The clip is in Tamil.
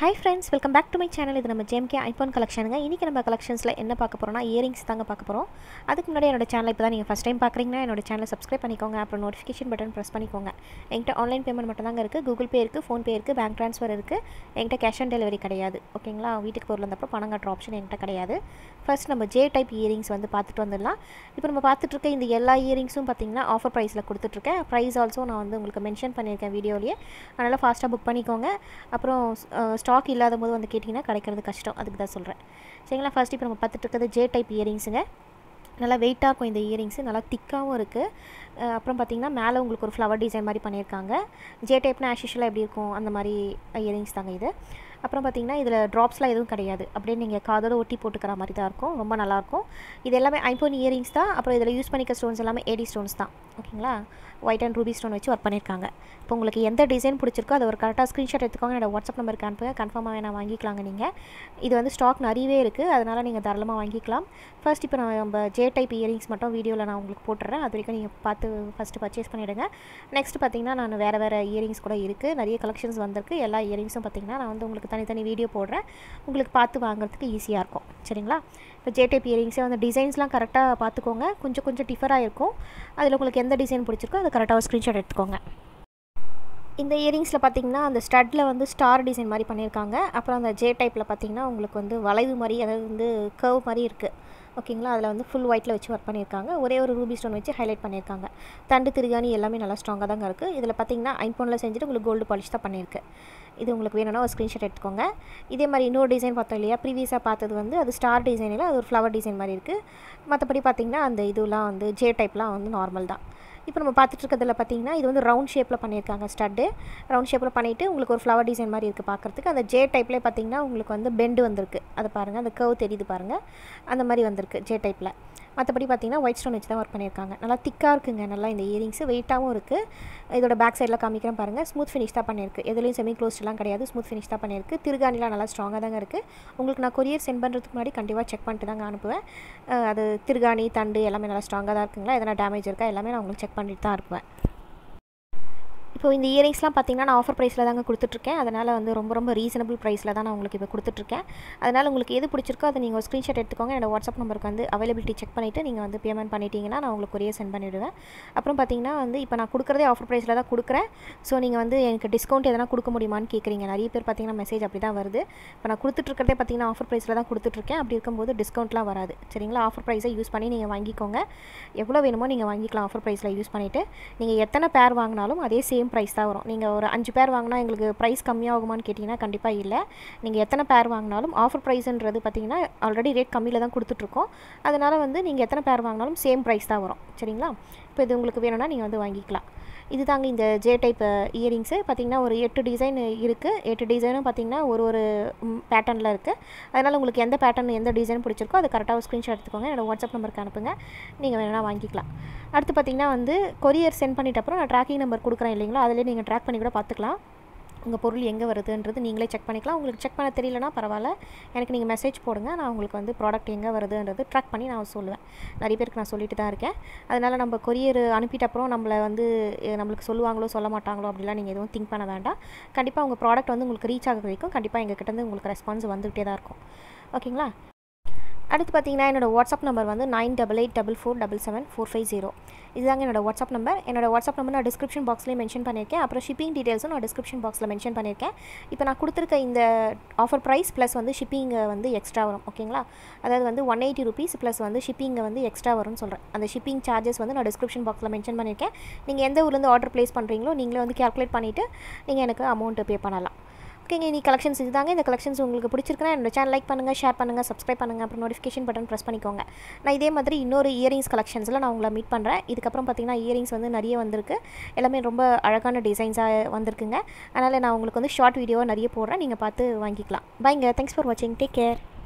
hi friends welcome back to my channel இது நம்ம ஜேம்கே ஐஃபோன் கலெக்ஷனுங்க இன்றைக்கி நம்ம கலெக்ஷன்ஸில் என்ன பார்க்க போகிறோம்னா இயரிங்ஸ் தாங்க பார்க்க போகிறோம் அதுக்கு முன்னாடி என்னோட சேனல் இப்போ தான் நீங்கள் ஃபஸ்ட் டைம் பார்க்குறீங்கன்னா என்னோட சேனலை சப்ஸ்கிரைப் பண்ணிக்கோங்க அப்புறம் நோட்டிஃபிகேஷன் பட்டன் ப்ரெஸ் பண்ணிக்கோங்க என்கிட்ட ஆன்லைன் பேமெண்ட் மட்டும் தாங்க இருக்குது கூகுள் பே இருக்குது ஃபோன்பே இருக்குது பேங்க் ட்ரான்ஸ்ஃபர் இருக்குது என்கிட்ட கேஷ் ஆன் டெலிவரி கிடையாது ஓகேங்களா வீட்டுக்கு பொருள் வந்தப்போ பணம் கட்டுற ஆப்ஷன் என்கிட்ட கிடையாது ஃபர்ஸ்ட் நம்ம ஜே டைப் இயரிங்ஸ் வந்து பார்த்துட்டு வந்துடலாம் இப்போ நம்ம பார்த்துட்டு இருக்க இந்த எல்லா இயரிங்ஸும் பார்த்தீங்கன்னா ஆஃபர் ப்ரைஸில் கொடுத்துட்ருக்கேன் ப்ரைஸ் ஆல்சோ நான் வந்து உங்களுக்கு மென்ஷன் பண்ணியிருக்கேன் வீடியோலேயே அதனால் ஃபாஸ்ட்டாக புக் பண்ணிக்கோங்க அப்புறம் ஸ்டாக் இல்லாத போது வந்து கேட்டிங்கன்னா கிடைக்கிறது கஷ்டம் அதுக்கு தான் சொல்கிறேன் சரிங்களா ஃபர்ஸ்ட் இப்போ நம்ம பார்த்துட்டு இருக்கிறது ஜே டைப் இயரிங்ஸுங்க நல்லா வெயிட்டாக இருக்கும் இந்த இயரிங்ஸு நல்லா திக்காகவும் இருக்குது அப்புறம் பார்த்திங்கன்னா மேலே உங்களுக்கு ஒரு ஃப்ளவர் டிசைன் மாதிரி பண்ணியிருக்காங்க ஜே டைப்னா ஆஷிஷுவலாக எப்படி இருக்கும் அந்த மாதிரி இயரிங்ஸ் தாங்க இது அப்புறம் பார்த்திங்கன்னா இதில் ட்ராப்ஸ்லாம் எதுவும் கிடையாது அப்படியே நீங்கள் காதோட ஒட்டி போட்டுக்கிற மாதிரி தான் இருக்கும் ரொம்ப நல்லாயிருக்கும் இது எல்லாமே ஐபோன் இயரிங்ஸ் தான் அப்புறம் இதில் யூஸ் பண்ணிக்க ஸ்டோன்ஸ் எல்லாமே ஏடி ஸ்டோன்ஸ் தான் ஓகேங்களா ஒயிட் அண்ட் ரூபி ஸ்டோன் வச்சு ஒர்க் பண்ணியிருக்காங்க இப்போ உங்களுக்கு எந்த டிசைன் பிடிச்சிருக்கோ அதை ஒரு கரெக்டாக ஸ்க்ரீன்ஷாட் எடுத்துக்கோங்க என்னோட வாட்ஸ்அப் நம்பருக்கு அனுப்புங்க கன்ஃபார்மாக வேணால் வாங்கிக்கலாங்க நீங்கள் இது வந்து ஸ்டாக் நிறையவே இருக்குது அதனால் நீங்கள் தாராளமாக வாங்கிக்கலாம் ஃபர்ஸ்ட் இப்போ நான் நம்ம ஜே டைப் இயரிங்ஸ் மட்டும் வீடியோவில் நான் உங்களுக்கு போட்டுறேன் அது வரைக்கும் நீங்கள் பார்த்து ஃபஸ்ட்டு பர்ச்சேஸ் பண்ணிவிடுங்க நெக்ஸ்ட் பார்த்திங்கன்னா நான் வேறு வேறு இயரிங்ஸ் கூட இருக்குது நிறைய கலெக்ஷன்ஸ் வந்திருக்கு எல்லா இயரிங்ஸும் பார்த்திங்கன்னா நான் வந்து உங்களுக்கு தனித்தனி வீடியோ போடுறேன் உங்களுக்கு பார்த்து வாங்குறதுக்கு ஈஸியாக இருக்கும் சரிங்களா இப்போ ஜே டைப் இயரிங்ஸே வந்து டிசைன்ஸ்லாம் கரெக்டாக பார்த்துக்கோங்க கொஞ்சம் கொஞ்சம் டிஃபராக இருக்கும் அதில் உங்களுக்கு எந்த டிசைன் பிடிச்சிருக்கோ அதை கரெக்டாக ஸ்க்ரீன்ஷாட் எடுத்துக்கோங்க இந்த இயரிங்ஸில் பார்த்தீங்கன்னா அந்த ஸ்டட்டில் வந்து ஸ்டார் டிசைன் மாதிரி பண்ணியிருக்காங்க அப்புறம் அந்த ஜே டைப்பில் பார்த்தீங்கன்னா உங்களுக்கு வந்து வளைவு மாதிரி அதாவது வந்து கர்வ் மாதிரி இருக்குது ஓகேங்களா அதில் வந்து ஃபுல் ஒயிட்டில் வச்சு ஒர்க் பண்ணியிருக்காங்க ஒரே ஒரு ரூபி ஸ்டோன் வச்சு ஹைலைட் பண்ணியிருக்காங்க தண்டு திருகாணி எல்லாமே நல்லா ஸ்ட்ராங்காக தாங்க இருக்குது இதில் பார்த்தீங்கன்னா ஐஃபோனில் செஞ்சுட்டு உங்களுக்கு கோல்டு பாலிஷ் தான் பண்ணியிருக்கு இது உங்களுக்கு வேணும்னா ஒரு ஸ்க்ரீன்ஷாட் எடுத்துக்கோங்க இதே மாதிரி இன்னொரு டிசைன் பார்த்தோம் இல்லையா ப்ரீவியஸாக பார்த்தது வந்து அது ஸ்டார் டிசைனில் அது ஒரு ஃப்ளவர் டிசைன் மாதிரி இருக்குது மற்றபடி பார்த்திங்கன்னா அந்த இதுலாம் வந்து ஜே டைப்லாம் வந்து நார்மல் தான் இப்போ நம்ம பார்த்துட்டு இருக்கிறதுல பார்த்தீங்கன்னா இது வந்து ரவுண்ட் ஷேப்பில் பண்ணியிருக்காங்க ஸ்டட்டு ரவுண்ட் ஷேப்பில் பண்ணிவிட்டு உங்களுக்கு ஒரு ஃப்ளவர் டிசைன் மாதிரி இருக்குது பார்க்குறதுக்கு அந்த ஜே டைப்லேயே பார்த்தீங்கன்னா உங்களுக்கு வந்து பெண்டு வந்திருக்கு அதை பாருங்கள் அந்த கர்வ் தெரியுது பாருங்கள் அந்த மாதிரி வந்திருக்கு ஜே டைப்பில் மற்றபடி பார்த்தீங்கன்னா ஒயிட் ஸ்டோன் வச்சு தான் ஒர்க் பண்ணியிருக்காங்க நல்லா திக்காக இருக்குங்க நல்லா இந்த இயரிங்ஸு வெயிட்டாகவும் இருக்குது இதோட பேக் சைடில் காமிக்கிறேன் பாருங்கள் ஸ்மூத் ஃபினிஷ் தான் பண்ணியிருக்கு எதுலேயும் செமி க்ளோஸ்ட்லாம் கிடையாது ஸ்மூத் ஃபினிஷ் தான் பண்ணியிருக்கு திருகாணிலாம் நல்லா ஸ்ட்ராங்காக தாங்க இருக்குது உங்களுக்கு நான் கொரியர் சென்ட் பண்ணுறதுக்கு முன்னாடி கண்டிப்பாக செக் பண்ணிட்டு தாங்க அனுப்புவேன் அது திருகாணி தண்டு எல்லாமே நல்லா ஸ்ட்ராங்காக தான் இருக்குங்களா எதனா டேமேஜ் இருக்கா எல்லாமே நான் உங்களுக்கு செக் பண்ணிட்டு தான் இருப்பேன் இப்போ இந்த இயரிங்ஸ்லாம் பார்த்தீங்கன்னா நான் ஆஃபர் ப்ரைஸில் தாங்க கொடுத்துட்ருக்கேன் அதனால் வந்து ரொம்ப ரொம்ப ரீசனபிள் ப்ரைஸில் தான் நான் உங்களுக்கு இப்போ கொடுத்துட்ருக்கேன் அதனால் உங்களுக்கு எது பிடிச்சிருக்கோ அதை நீங்கள் ஒரு ஸ்க்ரீன்ஷாட் எடுத்துக்கோங்க என்னோட வாட்ஸ்அப் நம்பருக்கு வந்து அவைலபிலிட்டி செக் பண்ணிவிட்டு நீங்கள் வந்து பேமெண்ட் பண்ணிட்டீங்கன்னா நான் உங்களுக்கு கொரியர் சென்ட் பண்ணிவிடுவேன் அப்புறம் பார்த்தீங்கன்னா வந்து இப்போ நான் கொடுக்குறதே ஆஃபர் ப்ரைஸில் தான் கொடுக்குறேன் ஸோ நீங்கள் வந்து எனக்கு டிஸ்கவுண்ட் எதனா கொடுக்க முடியுமான்னு கேட்குறீங்க நிறைய பேர் பார்த்தீங்கன்னா மெசேஜ் அப்படி தான் வருது இப்போ நான் கொடுத்துட்ருக்கிறதே பார்த்தீங்கன்னா ஆஃபர் ப்ரைஸில் தான் கொடுத்துட்ருக்கேன் அப்படி இருக்கும்போது டிஸ்கவுண்ட்லாம் வராது சரிங்களா ஆஃபர் ப்ரைஸை யூஸ் பண்ணி நீங்கள் வாங்கிக்கோங்க எவ்வளோ வேணுமோ நீங்கள் வாங்கிக்கலாம் ஆஃபர் ப்ரைஸில் யூஸ் பண்ணிவிட்டு நீங்கள் எத்தனை பேர் வாங்கினாலும் அதே சேம் ப்ரைஸ் தான் வரும் நீங்கள் ஒரு அஞ்சு பேர் வாங்கினா எங்களுக்கு ப்ரைஸ் கம்மியாகுமான்னு கேட்டிங்கன்னா கண்டிப்பாக இல்லை நீங்கள் எத்தனை பேர் வாங்கினாலும் ஆஃபர் ப்ரைஸுன்றது பார்த்தீங்கன்னா ஆல்ரெடி ரேட் கம்மியில் தான் கொடுத்துட்ருக்கோம் அதனால் வந்து நீங்கள் எத்தனை பேர் வாங்கினாலும் சேம் ப்ரைஸ் தான் வரும் சரிங்களா இப்போ இது உங்களுக்கு வேணும்னா நீங்கள் வந்து வாங்கிக்கலாம் இது தாங்க இந்த ஜே டைப் இயரிங்ஸு பார்த்திங்கன்னா ஒரு எட்டு டிசைன் இருக்குது எட்டு டிசைனும் பார்த்திங்கன்னா ஒரு ஒரு பேட்டர்னில் இருக்குது அதனால் உங்களுக்கு எந்த பேட்டர்ன் எந்த டிசைன் பிடிச்சிருக்கோ அதை கரெக்டாக ஸ்க்ரீன்ஷாட் எடுத்துக்கோங்க என்னோடய வாட்ஸ்அப் நம்பருக்கு அனுப்புங்க நீங்கள் வேணால் வாங்கிக்கலாம் அடுத்து பார்த்திங்கன்னா வந்து கொரியர் சென்ட் பண்ணிட்ட அப்புறம் நான் ட்ராக்கிங் நம்பர் கொடுக்குறேன் இல்லைங்களா அதிலே நீங்கள் ட்ராக் பண்ணி கூட பார்த்துக்கலாம் உங்கள் பொருள் எங்கே வருதுன்றது நீங்களே செக் பண்ணிக்கலாம் உங்களுக்கு செக் பண்ண தெரியலனா பரவாயில்ல எனக்கு நீங்கள் மெசேஜ் போடுங்க நான் உங்களுக்கு வந்து ப்ராடக்ட் எங்கே வருதுன்றது ட்ராக் பண்ணி நான் சொல்லுவேன் நிறைய பேருக்கு நான் சொல்லிட்டு தான் இருக்கேன் அதனால் நம்ம கொரியர் அனுப்பிட்ட அப்புறம் நம்மளை வந்து நம்மளுக்கு சொல்லுவாங்களோ சொல்ல மாட்டாங்களோ அப்படிலாம் நீங்கள் எதுவும் திங்க் பண்ண வேண்டாம் கண்டிப்பாக உங்கள் ப்ராடக்ட் வந்து உங்களுக்கு ரீச் ஆக வரைக்கும் கண்டிப்பாக எங்கள் கிட்டேருந்து உங்களுக்கு ரெஸ்பான்ஸ் வந்துகிட்டே தான் இருக்கும் ஓகேங்களா அடுத்து பார்த்தீங்கன்னா என்னோடய வாட்ஸ்அப் நம்பர் வந்து nine double eight double four double seven four five zero இதுதாங்க என்னோடய வாட்ஸ்அப் நம்பர் என்னோடய வாட்ஸ்அப் நம்பர் நான் டிஸ்கிரிப்ஷன் பாக்ஸ்லேயே மென்ஷன் பண்ணியிருக்கேன் அப்புறம் ஷிப்பிங் டீட்டெயில்ஸும் நான் டிஸ்கிரிப்ஷன் பாக்ஸில் மென்ஷன் பண்ணியிருக்கேன் இப்போ நான் கொடுத்துருக்க இந்த ஆஃபர் ப்ரைஸ் ப்ளஸ் வந்து ஷிப்பிங் வந்து எக்ஸ்ட்ரா வரும் ஓகேங்களா அதாவது வந்து ஒன் எயிட்டி ருபீஸ் ப்ளஸ் வந்து ஷிப்பிங் வந்து எக்ஸ்ட்ரா வரும்னு சொல்கிறேன் அந்த ஷிப்பிங் சார்ஜஸ் வந்து நான் டிஸ்கிரிப்ஷன் பாக்ஸில் மென்ஷன் பண்ணியிருக்கேன் நீங்கள் எந்த ஊர்லேருந்து ஆர்டர் ப்ளேஸ் பண்ணுறீங்களோ நீங்களே வந்து கேல்குலேட் பண்ணிவிட்டு நீங்கள் எனக்கு அமௌண்ட்டு பே பண்ணலாம் ஓகேங்க இனி கலெக்ஷன்ஸ் இதுதாங்க இந்த கலெக்ஷன்ஸ் உங்களுக்கு பிடிச்சிருக்குன்னா என்னோட சேனல் லைக் பண்ணுங்கள் ஷேர் பண்ணுங்கள் சப்ஸ்கிரைப் பண்ணுங்கள் அப்புறம் நோட்டிஃபிகேஷன் பட்டன் ப்ரெஸ் பண்ணிக்கோங்க நான் இதே மாதிரி இன்னொரு இயரிங்ஸ் கலெக்ஷன்ஸில் நான் உங்களை மீட் பண்ணுறேன் இதுக்கப்புறம் பார்த்தீங்கன்னா இயரிங்ஸ் வந்து நிறைய வந்திருக்கு எல்லாமே ரொம்ப அழகான டிசைன்ஸாக வந்திருக்குங்க அதனால் நான் உங்களுக்கு வந்து ஷார்ட் வீடியோவாக நிறைய போடுறேன் நீங்கள் பார்த்து வாங்கிக்கலாம் பைங்க தேங்க்ஸ் ஃபார் வாட்சிங் டேக் கேர்